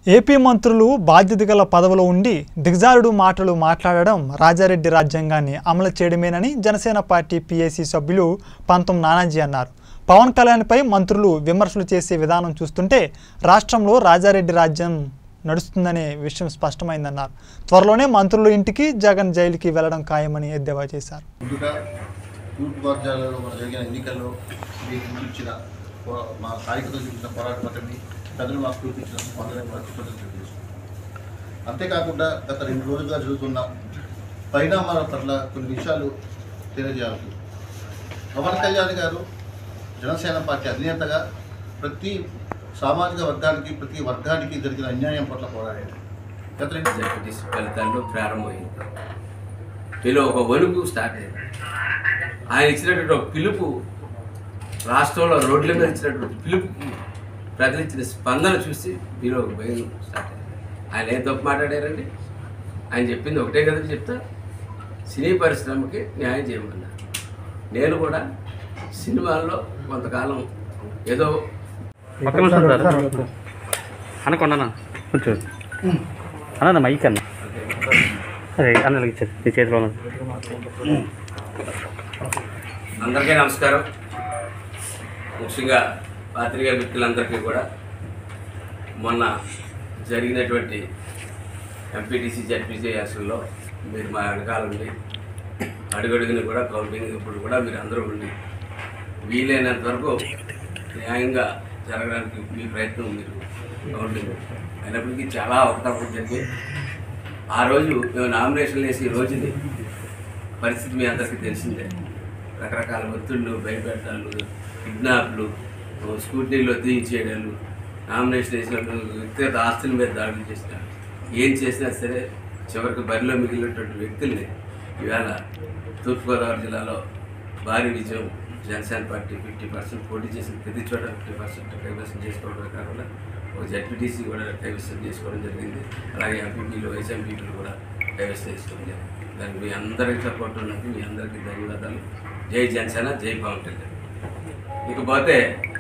AP మంత్రులు బాధ్యత గల పదవిలో ఉండి దిగజారుడు మాటలు మాట్లాడడం రాజారెడ్డి రాజ్యాంగాన్ని అమలు చేయడమేనని జనసేన పార్టీ పీఏసీ సభ్యులు పంతం నానాజీ అన్నారు పవన్ కళ్యాణ్పై మంత్రులు విమర్శలు చేసే విధానం చూస్తుంటే రాష్ట్రంలో రాజారెడ్డి రాజ్యం నడుస్తుందనే విషయం స్పష్టమైందన్నారు త్వరలోనే మంత్రుల ఇంటికి జగన్ జైలుకి వెళ్లడం ఖాయమని ఎద్దేవా చేశారు ముందుగా తూర్పుగోదావరిలో మన జరిగిన ఎన్నికల్లో మీకు చూపించిన పో- మా నాయకులు చూపించిన పోరాట పద్ధతిని ప్రజలు మాకు చూపించిన స్పందన కూడా కృతజ్ఞతలు తెలియజేస్తున్నాం అంతేకాకుండా గత రెండు రోజులుగా జరుగుతున్న పరిణామాల పట్ల కొన్ని విషయాలు తెలియజేయాలి పవన్ కళ్యాణ్ గారు జనసేన పార్టీ అధినేతగా ప్రతి సామాజిక వర్గానికి ప్రతి వర్గానికి జరిగిన అన్యాయం పట్ల పోరాడారు గత రెండు జడ్పీటీసీ ఫలితాల్లో ప్రారంభమైంది మీలో ఒక వణుకు స్టార్ట్ అయింది ఆయన ఇచ్చినటువంటి ఒక పిలుపు రాష్ట్రంలో రోడ్ల మీద ఇచ్చినటువంటి పిలుపుకి ప్రజలు ఇచ్చిన స్పందన చూసి మీలో ఒక భయం స్టార్ట్ అయింది ఆయన ఏం తప్పు మాట్లాడారండి ఆయన చెప్పింది ఒకటే కదా చెప్తా సినీ పరిశ్రమకి న్యాయం చేయమన్నారు నేను కూడా సినిమాల్లో కొంతకాలం ఏదో పక్కన ఉంటారు సార్ అనకొండనా కొంచెం అన్న మైక్ అన్న అదే అన్నకి ఇచ్చారు నీ చేతిలో ఉన్నది అందరికీ నమస్కారం ముఖ్యంగా పాత్రికా మిత్రులందరికీ కూడా మొన్న జరిగినటువంటి ఎంపీటీసీ జడ్పీసీ యాసంలో మీరు మా వెనకాల ఉండి అడుగడుగుని కూడా కౌంటింగ్ ఇప్పుడు కూడా మీరు అందరూ ఉండి వీలైనంత వరకు న్యాయంగా జరగడానికి మీ ప్రయత్నం మీరు కౌంటింగ్ అయినప్పటికీ చాలా అవకతవకలు జరిగాయి ఆ రోజు మేము నామినేషన్ వేసి ఈ రోజుని పరిస్థితి మీ అందరికీ తెలిసిందే రకరకాల ఒత్తిళ్ళు భయపెట్టాలు కిడ్నాప్లు స్కూటీలో తీయించేయడాలు నామినేషన్ వేసినప్పుడు వ్యక్తిగత ఆస్తుల మీద దాడులు చేసిన ఏం చేసినా సరే చివరికి బరిలో మిగిలినటువంటి వ్యక్తుల్ని ఇవాళ తూర్పుగోదావరి జిల్లాలో భారీ విజయం జనసేన పార్టీ ఫిఫ్టీ పర్సెంట్ పోటీ చేసిన ప్రతి చోట ఫిఫ్టీ పర్సెంట్ కైవసం చేసుకోవడమే కాకుండా ఒక జడ్పీటీసీ కూడా కైవసం చేసుకోవడం జరిగింది అలాగే ఎంపీపీలు వైస్ ఎంపీపీలు కూడా కైవసం చేసుకోవడం జరిగింది దానికి మీ అందరికి సపోర్ట్ ఉన్నది మీ అందరికీ ధన్యవాదాలు జై జనసేన జై పవన్ కళ్యాణ్ ఇకపోతే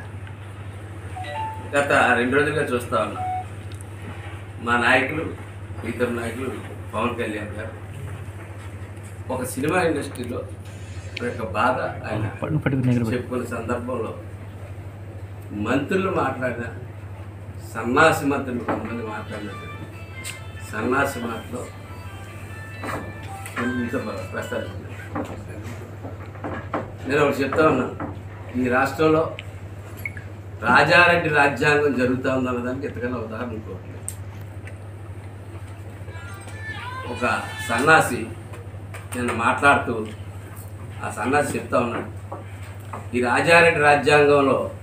గత రెండు రోజులుగా చూస్తా ఉన్నా మా నాయకులు ఇతర నాయకులు పవన్ కళ్యాణ్ గారు ఒక సినిమా ఇండస్ట్రీలో యొక్క బాధ ఆయన చెప్పుకున్న సందర్భంలో మంత్రులు మాట్లాడిన సన్నాసి మంత్రులు కొంతమంది మాట్లాడినట్టు సన్నాసి మాటలో కొంచెం ప్రస్తావించారు నేను ఒకటి చెప్తా ఉన్నాను ఈ రాష్ట్రంలో రాజారెడ్డి రాజ్యాంగం జరుగుతూ ఉందన్నదానికి ఎంతకన్నా ఉదాహరణ ఇంకోటి లేదు. ఒక సన్నాసి నేను మాట్లాడుతూ ఆ సన్నాసి చెప్తా ఉన్నాడు ఈ రాజారెడ్డి రాజ్యాంగంలో